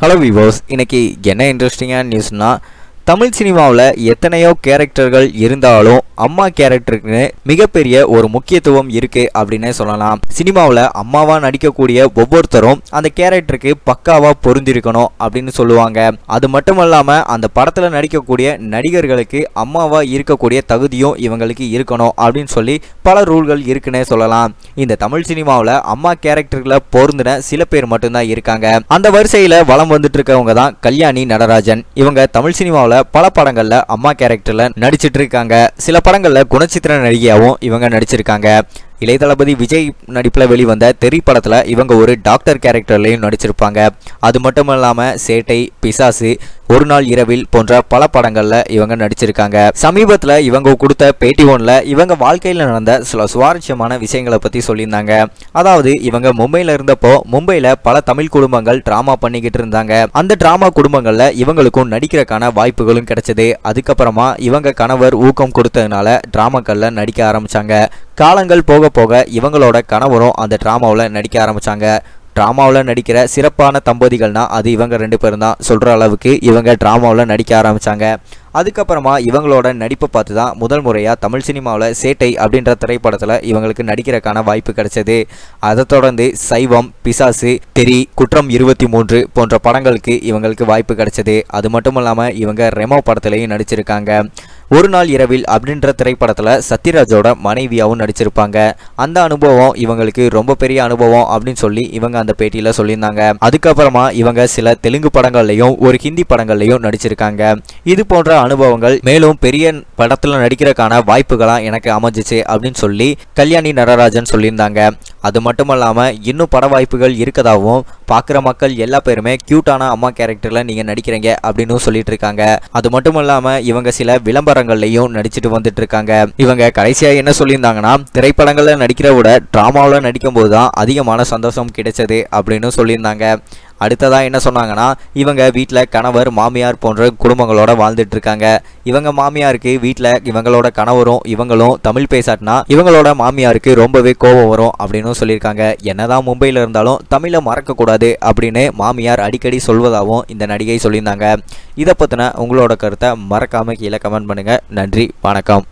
hello விவோஸ் இன்னைக்கு என்ன இன்ட்ரெஸ்டிங்கான நியூஸ்னா தமிழ் சினிமாவில் எத்தனையோ கேரக்டர்கள் இருந்தாலும் அம்மா கேரக்டருக்குன்னு மிகப்பெரிய ஒரு முக்கியத்துவம் இருக்கு அப்படின்னே சொல்லலாம் சினிமாவில் அம்மாவா நடிக்கக்கூடிய ஒவ்வொருத்தரும் அந்த கேரக்டருக்கு பக்காவா பொருந்திருக்கணும் அப்படின்னு சொல்லுவாங்க அது மட்டும் இல்லாம அந்த படத்துல நடிக்கக்கூடிய நடிகர்களுக்கு அம்மாவா இருக்கக்கூடிய தகுதியும் இவங்களுக்கு இருக்கணும் அப்படின்னு சொல்லி பல ரூல்கள் இருக்குன்னே சொல்லலாம் இந்த தமிழ் சினிமாவில் அம்மா கேரக்டர்களை பொருந்தின சில பேர் மட்டும்தான் இருக்காங்க அந்த வரிசையில வலம் வந்துட்டு இருக்கவங்க தான் கல்யாணி நடராஜன் இவங்க தமிழ் சினிமாவில் பல படங்கள்ல அம்மா கேரக்டர்ல நடிச்சிட்டு இருக்காங்க சில படங்கள்ல குணச்சித்திர நடிகையாவும் இவங்க நடிச்சிருக்காங்க இளைய தளபதி விஜய் நடிப்பில் வெளிவந்த தெரி படத்தில் இவங்க ஒரு டாக்டர் கேரக்டர்லையும் நடிச்சிருப்பாங்க அது மட்டும் இல்லாமல் சேட்டை பிசாசு ஒரு நாள் இரவில் போன்ற பல படங்களில் இவங்க நடிச்சிருக்காங்க சமீபத்தில் இவங்க கொடுத்த பேட்டி ஒன்றில் இவங்க வாழ்க்கையில் நடந்த சில சுவாரஸ்யமான விஷயங்களை பற்றி சொல்லியிருந்தாங்க அதாவது இவங்க மும்பையில் இருந்தப்போ மும்பையில் பல தமிழ் குடும்பங்கள் ட்ராமா பண்ணிக்கிட்டு இருந்தாங்க அந்த ட்ராமா குடும்பங்களில் இவங்களுக்கும் நடிக்கிறதுக்கான வாய்ப்புகளும் கிடைச்சது அதுக்கப்புறமா இவங்க கணவர் ஊக்கம் கொடுத்ததுனால ட்ராமாக்களில் நடிக்க ஆரம்பிச்சாங்க காலங்கள் போக போக இவங்களோட கணவரும் அந்த ட்ராமாவில் நடிக்க ஆரம்பிச்சாங்க ட்ராமாவில் நடிக்கிற சிறப்பான தம்பதிகள்னா அது இவங்க ரெண்டு பேரும் தான் சொல்கிற அளவுக்கு இவங்க ட்ராமாவில் நடிக்க ஆரம்பித்தாங்க அதுக்கப்புறமா இவங்களோட நடிப்பை பார்த்து தான் முதல் முறையாக தமிழ் சினிமாவில் சேட்டை அப்படின்ற திரைப்படத்தில் இவங்களுக்கு நடிக்கிறதுக்கான வாய்ப்பு கிடைச்சது அதை தொடர்ந்து சைவம் பிசாசு தெரி குற்றம் இருபத்தி மூன்று போன்ற படங்களுக்கு இவங்களுக்கு வாய்ப்பு கிடைச்சது அது மட்டும் இல்லாமல் இவங்க ரெமோ படத்துலையும் நடிச்சிருக்காங்க ஒரு நாள் இரவில் அப்படின்ற திரைப்படத்தில் சத்யராஜோட மனைவியாகவும் நடிச்சிருப்பாங்க அந்த அனுபவம் இவங்களுக்கு ரொம்ப பெரிய அனுபவம் அப்படின்னு சொல்லி இவங்க அந்த பேட்டியில் சொல்லியிருந்தாங்க அதுக்கப்புறமா இவங்க சில தெலுங்கு படங்கள்லையும் ஒரு ஹிந்தி படங்கள்லையும் நடிச்சிருக்காங்க இது போன்ற அனுபவங்கள் மேலும் பெரிய படத்தில் நடிக்கிறதுக்கான வாய்ப்புகளாக எனக்கு அமைஞ்சிச்சு அப்படின்னு சொல்லி கல்யாணி நடராஜன் சொல்லியிருந்தாங்க அது மட்டும் இல்லாமல் இன்னும் பட வாய்ப்புகள் இருக்கதாகவும் பார்க்குற மக்கள் எல்லா பேருமே க்யூட்டான அம்மா கேரக்டரில் நீங்கள் நடிக்கிறீங்க அப்படின்னு சொல்லிட்டு இருக்காங்க அது மட்டும் இல்லாமல் இவங்க சில விளம்பரங்கள்லையும் நடிச்சிட்டு வந்துட்டு இருக்காங்க இவங்க கடைசியாக என்ன சொல்லியிருந்தாங்கன்னா திரைப்படங்களில் நடிக்கிறத விட ட்ராமாவில் நடிக்கும்போது தான் அதிகமான சந்தோஷம் கிடைச்சது அப்படின்னு சொல்லியிருந்தாங்க அடுத்ததாக என்ன சொன்னாங்கன்னா இவங்க வீட்டில் கணவர் மாமியார் போன்ற குடும்பங்களோட வாழ்ந்துட்டு இருக்காங்க இவங்க மாமியாருக்கு வீட்டில் இவங்களோட கணவரும் இவங்களும் தமிழ் பேசாட்டினா இவங்களோட மாமியாருக்கு ரொம்பவே கோபம் வரும் அப்படின்னு சொல்லியிருக்காங்க என்னதான் மும்பையில் இருந்தாலும் தமிழை மறக்கக்கூடாது அப்படின்னு மாமியார் அடிக்கடி சொல்வதாகவும் இந்த நடிகை சொல்லியிருந்தாங்க இதை பற்றின உங்களோட கருத்தை மறக்காம கீழே கமெண்ட் பண்ணுங்கள் நன்றி வணக்கம்